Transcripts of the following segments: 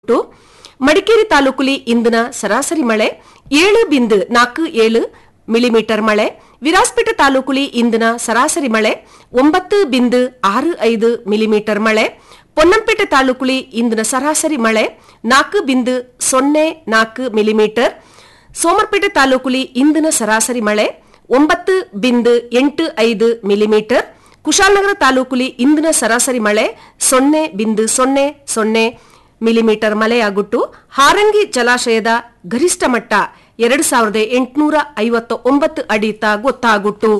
to Madikeri ತಾಲೂಕುಲಿ ಇಂದಿನ ಸರಾಸರಿ ಮಳೆ ಏಳು ಬಿಂದು ನಾಲ್ಕು ಏಳು ಮಿಲಿಮೀಟರ್ ಮಳೆ ವಿರಾಸ್ಪೇಟೆ ತಾಲೂಕುಲಿ ಇಂದಿನ ಸರಾಸರಿ ಮಳೆ ಒಂಬತ್ತು ಬಿಂದು ಆರು ಐದು ಮಿಲಿಮೀಟರ್ ಮಳೆ ಪೊನ್ನಂಪೇಟೆ ತಾಲೂಕುಲಿ ಇಂದಿನ ಸರಾಸರಿ ಮಳೆ ನಾಲ್ಕು ಬಿಂದು ಸೊನ್ನೆ ನಾಲ್ಕು ಮಿಲಿಮೀಟರ್ ಸೋಮರ್ಪೇಟೆ ತಾಲೂಕುಲಿ ಇಂದಿನ ಸರಾಸರಿ ಮಳೆ ಒಂಬತ್ತು ಬಿಂದು ಎಂಟು ಐದು ಮಿಲಿಮೀಟರ್ ಕುಶಾಲನಗರ ತಾಲೂಕುಲಿ ಇಂದಿನ ಸರಾಸರಿ ಮಳೆ ಸೊನ್ನೆ ಬಿಂದು ಸೊನ್ನೆ ಸೊನ್ನೆ ಮಿಲಿಮೀಟರ್ ಮಳೆಯಾಗುಟ್ಟು ಹಾರಂಗಿ ಜಲಾಶಯದ ಗರಿಷ್ಠ ಮಟ್ಟ ಎರಡು ಸಾವಿರದ ಎಂಟುನೂರ ಐವತ್ತ ಒಂಬತ್ತು ಅಡಿ ತ ಗೊತ್ತಾಗುಟ್ಟು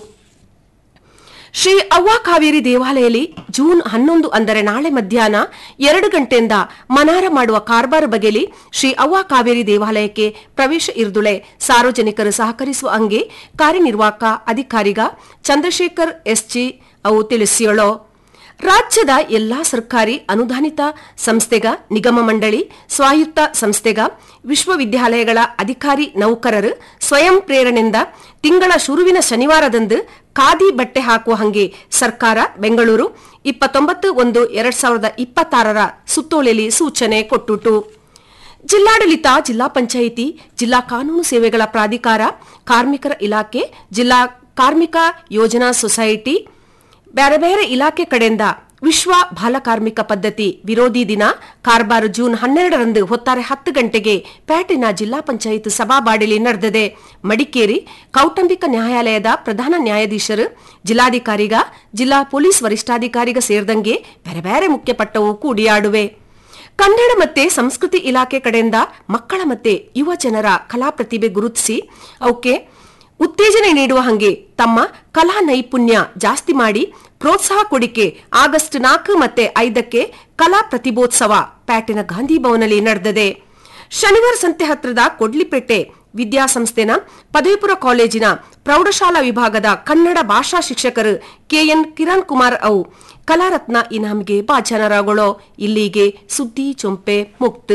ಶ್ರೀ ಅವ್ವ ಕಾವೇರಿ ದೇವಾಲಯಲ್ಲಿ ಜೂನ್ ಹನ್ನೊಂದು ಅಂದರೆ ನಾಳೆ ಮಧ್ಯಾಹ್ನ ಎರಡು ಗಂಟೆಯಿಂದ ಮನಾರ ಮಾಡುವ ಕಾರ್ಬಾರ್ ಬಗೆಲಿ ಶ್ರೀ ಅವ್ವ ಕಾವೇರಿ ದೇವಾಲಯಕ್ಕೆ ಪ್ರವೇಶ ಇರುದುಳೆ ಸಾರ್ವಜನಿಕರು ಸಹಕರಿಸುವ ಅಂಗೆ ಕಾರ್ಯನಿರ್ವಾಹಕ ಅಧಿಕಾರಿಗ ಚಂದ್ರಶೇಖರ್ ಎಸ್ಜಿ ಅವು ತಿಳಿಸಿಯಳೋ ರಾಜ್ಯದ ಎಲ್ಲಾ ಸರ್ಕಾರಿ ಅನುದಾನಿತ ಸಂಸ್ಥೆಗ ನಿಗಮ ಮಂಡಳಿ ಸ್ವಾಯತ್ತ ಸಂಸ್ಥೆಗ ವಿಶ್ವವಿದ್ಯಾಲಯಗಳ ಅಧಿಕಾರಿ ನೌಕರರು ಸ್ವಯಂ ಪ್ರೇರಣೆಯಿಂದ ತಿಂಗಳ ಶುರುವಿನ ಶನಿವಾರದಂದು ಖಾದಿ ಬಟ್ಟೆ ಹಾಕುವ ಹಂಗೆ ಸರ್ಕಾರ ಬೆಂಗಳೂರು ಇಪ್ಪತ್ತೊಂಬತ್ತು ಒಂದು ಎರಡ್ ಸಾವಿರದ ಇಪ್ಪತ್ತಾರರ ಸುತ್ತೋಲೆಯಲ್ಲಿ ಸೂಚನೆ ಕೊಟ್ಟುಟು ಜಿಲ್ಲಾಡಳಿತ ಜಿಲ್ಲಾ ಪಂಚಾಯಿತಿ ಜಿಲ್ಲಾ ಕಾನೂನು ಸೇವೆಗಳ ಪ್ರಾಧಿಕಾರ ಕಾರ್ಮಿಕರ ಇಲಾಖೆ ಜಿಲ್ಲಾ ಕಾರ್ಮಿಕ ಯೋಜನಾ ಸೊಸೈಟಿ ಬೇರೆ ಬೇರೆ ಇಲಾಖೆ ಕಡೆಯಿಂದ ವಿಶ್ವ ಬಾಲಕಾರ್ಮಿಕ ಪದ್ಧತಿ ವಿರೋಧಿ ದಿನ ಕಾರ್ಬಾರು ಜೂನ್ ಹನ್ನೆರಡರಂದು ಹೊತ್ತಾರೆ ಹತ್ತು ಗಂಟೆಗೆ ಪ್ಯಾಟಿನ ಜಿಲ್ಲಾ ಪಂಚಾಯತ್ ಸಭಾಬಾಡಿಲಿ ನಡೆದಿದೆ ಮಡಿಕೇರಿ ಕೌಟುಂಬಿಕ ನ್ಯಾಯಾಲಯದ ಪ್ರಧಾನ ನ್ಯಾಯಾಧೀಶರು ಜಿಲ್ಲಾಧಿಕಾರಿಗ ಜಿಲ್ಲಾ ಪೊಲೀಸ್ ವರಿಷ್ಠಾಧಿಕಾರಿಗ ಸೇರಿದಂಗೆ ಬೇರೆ ಬೇರೆ ಮುಖ್ಯಪಟ್ಟವು ಕೂಡಿಯಾಡುವೆ ಕನ್ನಡ ಮತ್ತೆ ಸಂಸ್ಕೃತಿ ಇಲಾಖೆ ಕಡೆಯಿಂದ ಮಕ್ಕಳ ಮತ್ತೆ ಯುವ ಜನರ ಕಲಾ ಪ್ರತಿಭೆ ಗುರುತಿಸಿ ಅವಕ್ಕೆ ಉತ್ತೇಜನ ನೀಡುವ ಹಂಗೆ ತಮ್ಮ ಕಲಾ ನೈಪುಣ್ಯ ಜಾಸ್ತಿ ಮಾಡಿ ಪ್ರೋತ್ಸಾಹ ಕೊಡಿಕೆ ಆಗಸ್ಟ್ ನಾಲ್ಕು ಮತ್ತೆ ಐದಕ್ಕೆ ಕಲಾ ಪ್ರತಿಭೋತ್ಸವ ಪ್ಯಾಟಿನ ಗಾಂಧಿ ಭವನಲ್ಲಿ ನಡೆದಿದೆ ಶನಿವಾರ ಸಂತೆ ಹತ್ರದ ಕೊಡ್ಲಿಪೇಟೆ ವಿದ್ಯಾಸಂಸ್ಥೆನ ಪದವಿಪುರ ಕಾಲೇಜಿನ ಪ್ರೌಢಶಾಲಾ ವಿಭಾಗದ ಕನ್ನಡ ಭಾಷಾ ಶಿಕ್ಷಕರು ಕೆಎನ್ ಕಿರಣ್ ಕುಮಾರ್ ಅವು ಕಲಾರತ್ನ ಇನಾಮ್ಗೆ ಭಾಜನರಾಗೊಳ್ಳೋ ಇಲ್ಲಿಗೆ ಸುದ್ದಿ ಚೊಂಪೆ ಮುಕ್ತು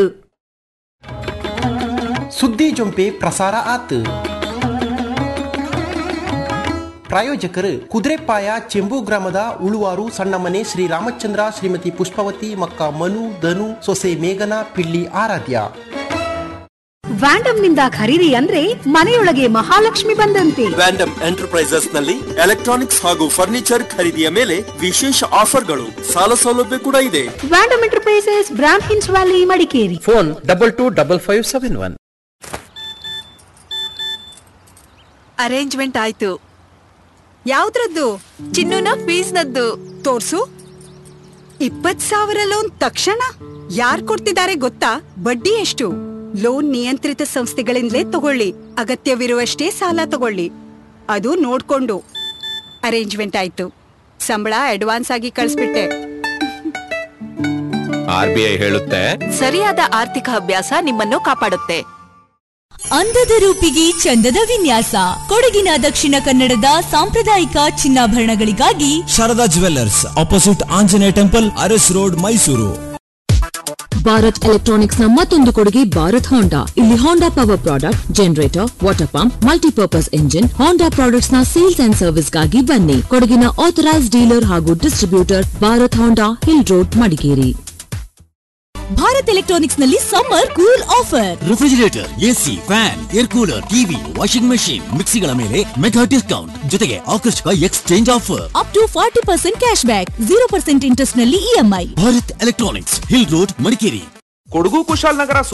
ಸುದ್ದಿ ಜೊಂಪೆ ಪ್ರಸಾರ ಆತು ಪ್ರಾಯೋಜಕರು ಕುದುರೆಪಾಯ ಚೆಂಬು ಗ್ರಾಮದ ಉಳುವಾರು ಸಣ್ಣಮನೆ ಶ್ರೀ ರಾಮಚಂದ್ರ ಶ್ರೀಮತಿ ಪುಷ್ಪವತಿ ಮಕ್ಕ ಮನು ಧನು ಸೊಸೆ ಮೇಘನ ಪಿಳ್ಳಿ ಆರಾಧ್ಯ ವ್ಯಾಂಡಮ್ ನಿಂದ ಖರೀದಿ ಅಂದ್ರೆ ಮನೆಯೊಳಗೆ ಮಹಾಲಕ್ಷ್ಮಿ ಬಂದಂತೆ ವ್ಯಾಂಡಮ್ ಎಂಟರ್ಪ್ರೈಸಸ್ ನಲ್ಲಿ ಎಲೆಕ್ಟ್ರಾನಿಕ್ಸ್ ಹಾಗೂ ಫರ್ನಿಚರ್ ಖರೀದಿಯ ಮೇಲೆ ವಿಶೇಷ ಆಫರ್ಗಳು ಸಾಲ ಸೌಲಭ್ಯ ಕೂಡ ಇದೆ ವ್ಯಾಂಡಮ್ ಎಂಟರ್ಪ್ರೈಸಸ್ ಬ್ರಾಂಡ್ ಹಿನ್ಸ್ valley Madikeri phone double two double five seven one arrangement ಆಯ್ತು ಯಾವ್ದ್ರದ್ದು ಚಿನ್ನುನ ಫೀಸ್ನದ್ದು ತೋರ್ಸು ಇಪ್ಪತ್ ಸಾವಿರ ಲೋನ್ ತಕ್ಷಣ ಯಾರ್ ಕೊಡ್ತಿದ್ದಾರೆ ಗೊತ್ತಾ ಬಡ್ಡಿ ಎಷ್ಟು ಲೋನ್ ನಿಯಂತ್ರಿತ ಸಂಸ್ಥೆಗಳಿಂದಲೇ ತಗೊಳ್ಳಿ ಅಗತ್ಯವಿರುವಷ್ಟೇ ಸಾಲ ತಗೊಳ್ಳಿ ಅದು ನೋಡ್ಕೊಂಡು ಅರೇಂಜ್ಮೆಂಟ್ ಆಯ್ತು ಸಂಬಳ ಅಡ್ವಾನ್ಸ್ ಆಗಿ ಕಳಿಸ್ಬಿಟ್ಟೆ ಆರ್ ಬಿ ಐ ಹೇಳುತ್ತೆ ಸರಿಯಾದ ಆರ್ಥಿಕ ಅಭ್ಯಾಸ ನಿಮ್ಮನ್ನು ಕಾಪಾಡುತ್ತೆ ಅಂದದ ರೂಪಿಗೆ ಚಂದದ ವಿನ್ಯಾಸ ಕೊಡಗಿನ ದಕ್ಷಿಣ ಕನ್ನಡದ ಸಾಂಪ್ರದಾಯಿಕ ಚಿನ್ನಾಭರಣಗಳಿಗಾಗಿ Sharada jewellers opposite Anjaneya temple Aras road Mysuru Bharat electronics ನ ಮತ್ತೊಂದು ಕೊಡುಗೆ ಭಾರತ್ ಹೋಂಡಾ ಇಲ್ಲಿ Honda power product generator water pump multipurpose engine Honda products ನ ಸೇಲ್ಸ್ ಅಂಡ್ ಸರ್ವಿಸ್ ಗಾಗಿ ಬನ್ನಿ ಕೊಡಗಿನ ಆಥರೈಸ್ ಡೀಲರ್ ಹಾಗೂ distributor Bharat Honda hill road Madikeri Bharat electronics ನಲ್ಲಿ summer cool offer refrigerator AC fan air cooler TV washing machine ಮಿಕ್ಸಿಗಳ ಮೇಲೆ mega discount ಜೊತೆಗೆ ಆಕರ್ಷಕ exchange offer up to forty percent cash back zero percent interest ನಲ್ಲಿ EMI Bharat electronics hill road Madikeri Kodagu Kushalnagar